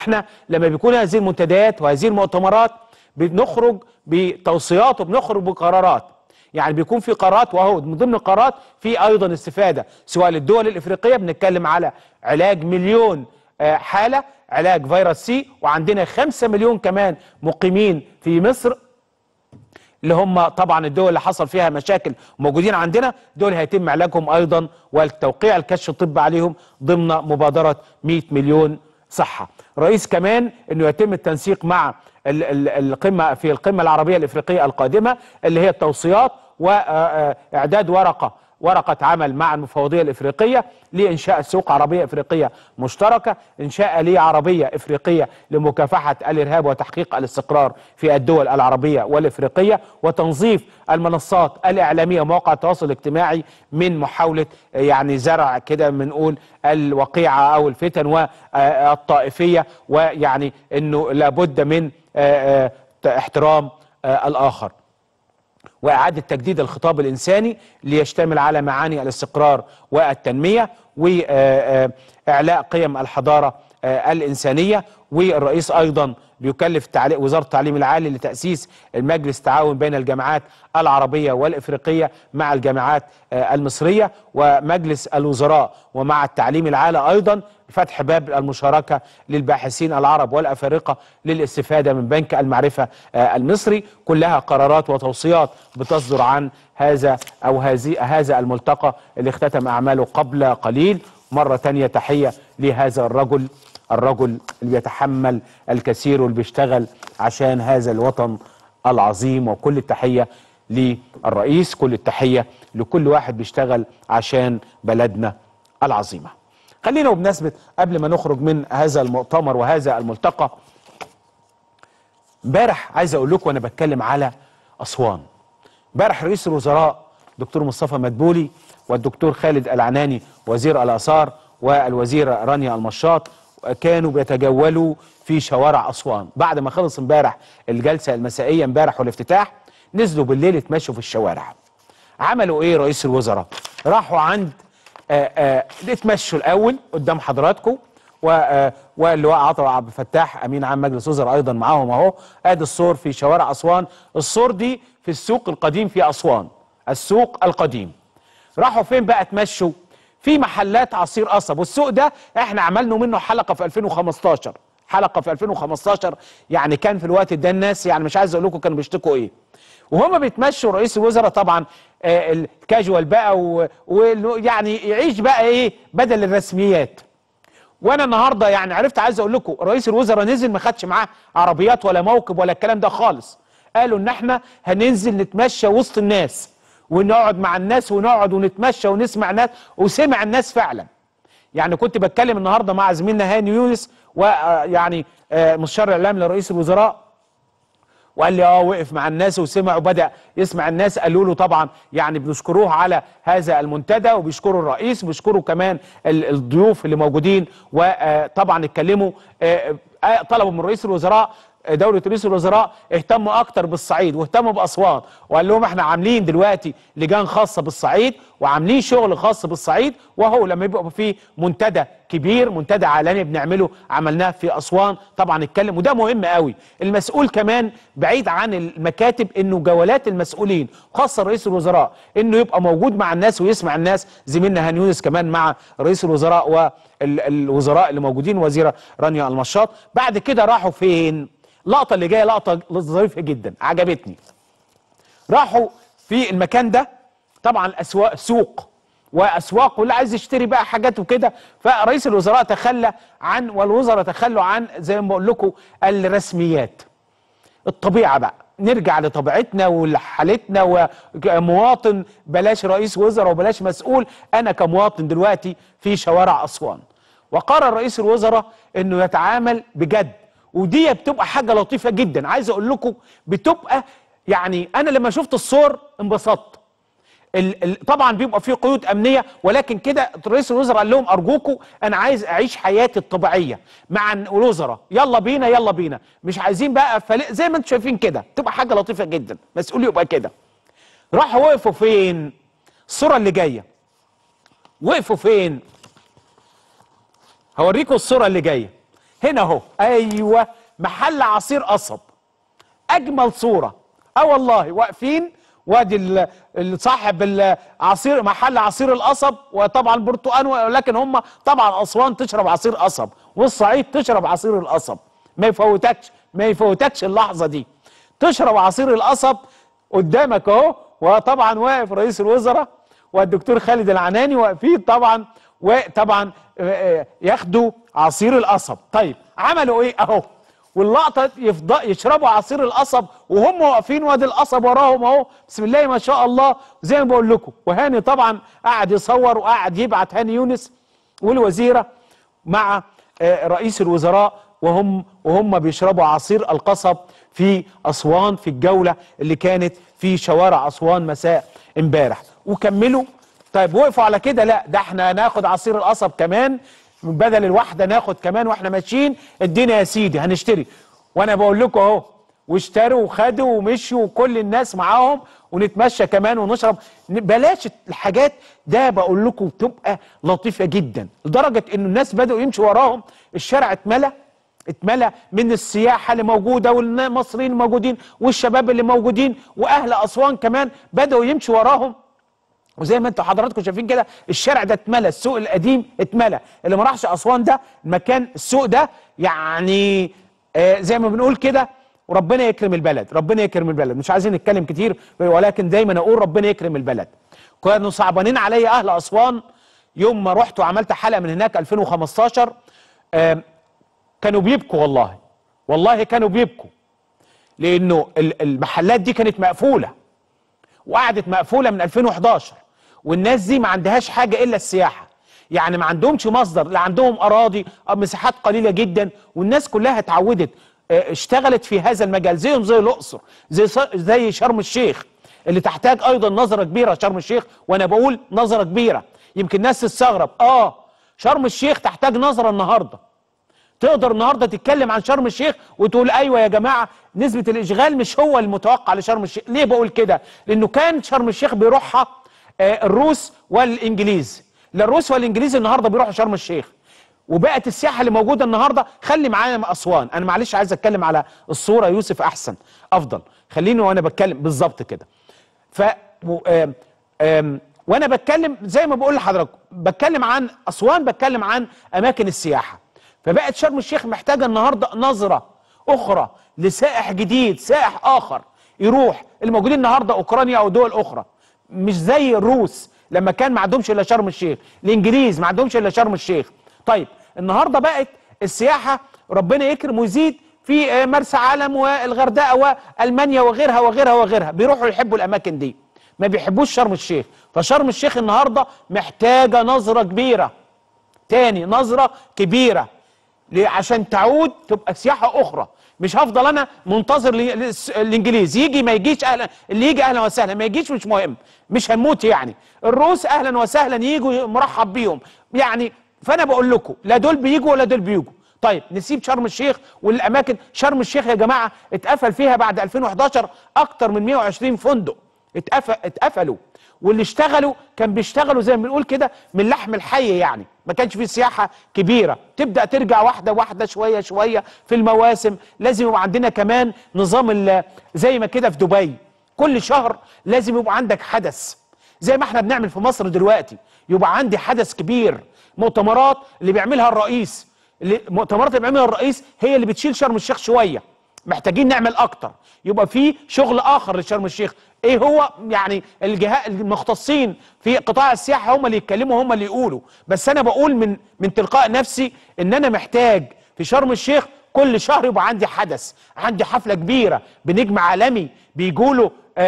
احنا لما بيكون هذه المنتديات وهذه المؤتمرات بنخرج بتوصيات وبنخرج بقرارات يعني بيكون في قرارات وهو من ضمن القرارات في ايضا استفاده سواء للدول الافريقيه بنتكلم على علاج مليون آه، حاله علاج فيروس سي وعندنا خمسة مليون كمان مقيمين في مصر اللي هم طبعا الدول اللي حصل فيها مشاكل موجودين عندنا دول هيتم علاجهم ايضا والتوقيع الكشف الطبي عليهم ضمن مبادره 100 مليون صحه. رئيس كمان انه يتم التنسيق مع ال- ال- القمه في القمه العربيه الافريقيه القادمه اللي هي التوصيات واعداد ورقه ورقة عمل مع المفوضية الإفريقية لإنشاء سوق عربية إفريقية مشتركة إنشاء آلية عربية إفريقية لمكافحة الإرهاب وتحقيق الاستقرار في الدول العربية والإفريقية وتنظيف المنصات الإعلامية ومواقع التواصل الاجتماعي من محاولة آه، يعني زرع كده بنقول الوقيعة أو الفتن والطائفية ويعني أنه لابد من آه، آه، احترام آه، الآخر وإعادة تجديد الخطاب الإنساني ليشتمل على معاني الاستقرار والتنمية وإعلاء قيم الحضارة آه، الإنسانية والرئيس أيضا بيكلف التعليق وزارة التعليم العالي لتأسيس المجلس التعاون بين الجامعات العربية والإفريقية مع الجامعات آه، المصرية ومجلس الوزراء ومع التعليم العالي أيضا فتح باب المشاركة للباحثين العرب والأفارقة للاستفادة من بنك المعرفة آه، المصري كلها قرارات وتوصيات بتصدر عن هذا أو هذه هذا الملتقى اللي اختتم أعماله قبل قليل مرة تانية تحية لهذا الرجل الرجل اللي بيتحمل الكثير واللي بيشتغل عشان هذا الوطن العظيم وكل التحية للرئيس كل التحية لكل واحد بيشتغل عشان بلدنا العظيمة خلينا وبمناسبة قبل ما نخرج من هذا المؤتمر وهذا الملتقى امبارح عايز اقول لكم وانا بتكلم على اسوان امبارح رئيس الوزراء دكتور مصطفى مدبولي والدكتور خالد العناني وزير الاثار والوزيره رانيا المشاط كانوا بيتجولوا في شوارع اسوان بعد ما خلص امبارح الجلسه المسائيه امبارح والافتتاح نزلوا بالليل يتمشوا في الشوارع عملوا ايه رئيس الوزراء راحوا عند آه آه اتمشوا الاول قدام حضراتكم و آه واللواء عطا عبد الفتاح امين عام مجلس وزراء ايضا معاهم اهو ادي الصور في شوارع اسوان الصور دي في السوق القديم في اسوان السوق القديم راحوا فين بقى اتمشوا في محلات عصير قصب والسوق ده احنا عملنا منه حلقه في 2015 حلقه في 2015 يعني كان في الوقت ده الناس يعني مش عايز اقول لكم كانوا بيشتكوا ايه وهما بيتمشوا رئيس الوزراء طبعا آه الكاجوال بقى ويعني يعيش بقى ايه بدل الرسميات وانا النهارده يعني عرفت عايز اقول لكم رئيس الوزراء نزل ما خدش معاه عربيات ولا موكب ولا الكلام ده خالص قالوا ان احنا هننزل نتمشى وسط الناس ونقعد مع الناس ونقعد ونتمشى ونسمع ناس وسمع الناس فعلا يعني كنت بتكلم النهارده مع زميلنا هاني يونس ويعني مستشار الاعلام لرئيس الوزراء وقال لي اه وقف مع الناس وسمع وبدا يسمع الناس قالوا له طبعا يعني بنشكروه على هذا المنتدى وبيشكروا الرئيس وبيشكروا كمان الضيوف اللي موجودين وطبعا اتكلموا طلبوا من رئيس الوزراء دولة رئيس الوزراء اهتموا اكتر بالصعيد واهتموا باسوان وقال لهم احنا عاملين دلوقتي لجان خاصة بالصعيد وعاملين شغل خاص بالصعيد وهو لما يبقى في منتدى كبير منتدى عالمي بنعمله عملناه في اسوان طبعا اتكلم وده مهم قوي المسؤول كمان بعيد عن المكاتب انه جولات المسؤولين خاصة رئيس الوزراء انه يبقى موجود مع الناس ويسمع الناس زميلنا هاني يونس كمان مع رئيس الوزراء والوزراء اللي موجودين وزيرة رانيا المشاط بعد كده راحوا فين اللقطه اللي جايه لقطه ظريفه جدا عجبتني راحوا في المكان ده طبعا اسواق سوق واسواق واللي عايز يشتري بقى حاجات وكده فرئيس الوزراء تخلى عن والوزراء تخلوا عن زي ما بقول لكم الرسميات الطبيعه بقى نرجع لطبيعتنا ولحالتنا ومواطن بلاش رئيس وزراء وبلاش مسؤول انا كمواطن دلوقتي في شوارع اسوان وقرر رئيس الوزراء انه يتعامل بجد ودي بتبقى حاجه لطيفه جدا عايز اقول لكم بتبقى يعني انا لما شفت الصور انبسطت ال ال طبعا بيبقى في قيود امنيه ولكن كده رئيس الوزراء قال لهم ارجوكم انا عايز اعيش حياتي الطبيعيه مع الوزراء يلا بينا يلا بينا مش عايزين بقى فل... زي ما انتم شايفين كده تبقى حاجه لطيفه جدا مسؤول يبقى كده راحوا وقفوا فين الصوره اللي جايه وقفوا فين هوريكم الصوره اللي جايه هنا اهو ايوه محل عصير قصب اجمل صوره اه والله واقفين وادي ال- ال- صاحب العصير محل عصير القصب وطبعا برتقان ولكن هم طبعا اسوان تشرب عصير قصب والصعيد تشرب عصير القصب ما يفوتكش ما يفوتكش اللحظه دي تشرب عصير القصب قدامك اهو وطبعا واقف رئيس الوزراء والدكتور خالد العناني واقفين طبعا وطبعا آه، آه، ياخدوا عصير القصب طيب عملوا ايه اهو واللقطه يفضل يشربوا عصير القصب وهم واقفين وادي القصب وراهم اهو بسم الله ما شاء الله زي ما بقول لكم وهاني طبعا قاعد يصور وقاعد يبعت هاني يونس والوزيره مع آه، رئيس الوزراء وهم وهم بيشربوا عصير القصب في اسوان في الجوله اللي كانت في شوارع اسوان مساء امبارح وكملوا طيب وقفوا على كده لا ده احنا هناخد عصير القصب كمان بدل الواحده ناخد كمان واحنا ماشيين ادينا يا سيدي هنشتري وانا بقول لكم اهو واشتروا وخدوا ومشوا وكل الناس معاهم ونتمشى كمان ونشرب ن- بلاش الحاجات ده بقول لكم تبقى لطيفه جدا لدرجه ان الناس بداوا يمشوا وراهم الشارع اتملى اتملى من السياحه اللي موجوده والمصريين الموجودين والشباب اللي موجودين واهل اسوان كمان بداوا يمشوا وراهم وزي ما انتوا حضراتكم شايفين كده الشارع ده اتملى السوق القديم اتملى اللي ما راحش اسوان ده المكان السوق ده يعني آه زي ما بنقول كده وربنا يكرم البلد ربنا يكرم البلد مش عايزين نتكلم كتير ولكن دايما اقول ربنا يكرم البلد كانوا صعبانين عليا اهل اسوان يوم ما رحت وعملت حلقه من هناك 2015 آه كانوا بيبكوا والله والله كانوا بيبكوا لانه ال- المحلات دي كانت مقفوله وقعدت مقفوله من 2011 والناس دي ما عندهاش حاجه الا السياحه يعني ما عندهمش مصدر لا عندهم اراضي أو مساحات قليله جدا والناس كلها اتعودت آه، اشتغلت في هذا المجال زيهم زي الاقصر زي ص- زي شرم الشيخ اللي تحتاج ايضا نظره كبيره شرم الشيخ وانا بقول نظره كبيره يمكن الناس تستغرب اه شرم الشيخ تحتاج نظره النهارده تقدر النهارده تتكلم عن شرم الشيخ وتقول ايوه يا جماعه نسبه الاشغال مش هو المتوقع لشرم الشيخ ليه بقول كده لانه كان شرم الشيخ بيروحها آه، الروس والانجليز لا الروس والانجليز النهارده بيروحوا شرم الشيخ وبقت السياحه اللي موجوده النهارده خلي معايا مع اسوان انا معلش عايز اتكلم على الصوره يوسف احسن افضل خليني وانا بتكلم بالظبط كده ف و- آم- آم، وانا بتكلم زي ما بقول لحضراتكم بتكلم عن اسوان بتكلم عن اماكن السياحه فبقت شرم الشيخ محتاجه النهارده نظره اخرى لسائح جديد سائح اخر يروح الموجودين النهارده اوكرانيا او دول اخرى مش زي الروس لما كان ما عندهمش الا شرم الشيخ الانجليز ما عندهمش الا شرم الشيخ طيب النهارده بقت السياحه ربنا يكرم ويزيد في آه، مرسى علم والغردقه والمانيا وغيرها وغيرها وغيرها بيروحوا يحبوا الاماكن دي ما بيحبوش شرم الشيخ فشرم الشيخ النهارده محتاجه نظره كبيره تاني نظره كبيره ليه؟ عشان تعود تبقى سياحه اخرى مش هفضل انا منتظر لي- للس- الانجليز يجي ما يجيش اهلا اللي يجي اهلا وسهلا ما يجيش مش مهم مش هنموت يعني الروس اهلا وسهلا يجوا مرحب بيهم يعني فانا بقول لكم لا دول بيجوا ولا دول بيجوا طيب نسيب شرم الشيخ والاماكن شرم الشيخ يا جماعه اتقفل فيها بعد 2011 اكتر من 120 فندق اتقفل اتقفلوا واللي اشتغلوا كان بيشتغلوا زي ما بنقول كده من لحم الحي يعني ما كانش في سياحه كبيره تبدا ترجع واحده واحده شويه شويه في المواسم لازم يبقى عندنا كمان نظام ال- زي ما كده في دبي كل شهر لازم يبقى عندك حدث زي ما احنا بنعمل في مصر دلوقتي يبقى عندي حدث كبير مؤتمرات اللي بيعملها الرئيس اللي مؤتمرات اللي بيعملها الرئيس هي اللي بتشيل شرم الشيخ شويه محتاجين نعمل اكتر يبقى في شغل اخر لشرم الشيخ ايه هو يعني الجهات المختصين في قطاع السياحه هم اللي يتكلموا هم اللي يقولوا بس انا بقول من من تلقاء نفسي ان انا محتاج في شرم الشيخ كل شهر يبقى عندي حدث عندي حفله كبيره بنجم عالمي بيجوا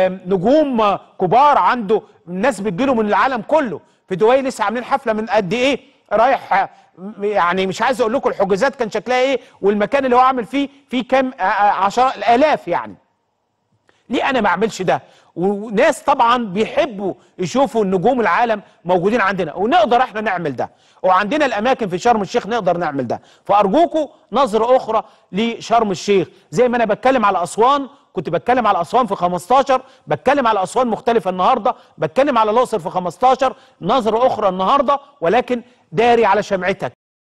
نجوم آه، كبار عنده الناس بتجيله من العالم كله في دبي لسه عاملين حفله من قد ايه رايح آه، يعني مش عايز اقول لكم الحجوزات كان شكلها ايه والمكان اللي هو عامل فيه فيه كام آه، آه، عشرات الالاف يعني ليه انا ما اعملش ده وناس طبعا بيحبوا يشوفوا النجوم العالم موجودين عندنا ونقدر احنا نعمل ده وعندنا الاماكن في شرم الشيخ نقدر نعمل ده فارجوكم نظره اخرى لشرم الشيخ زي ما انا بتكلم على اسوان كنت بتكلم على اسوان في 15 بتكلم على اسوان مختلفه النهارده بتكلم على الاقصر في 15 نظره اخرى النهارده ولكن داري على شمعتك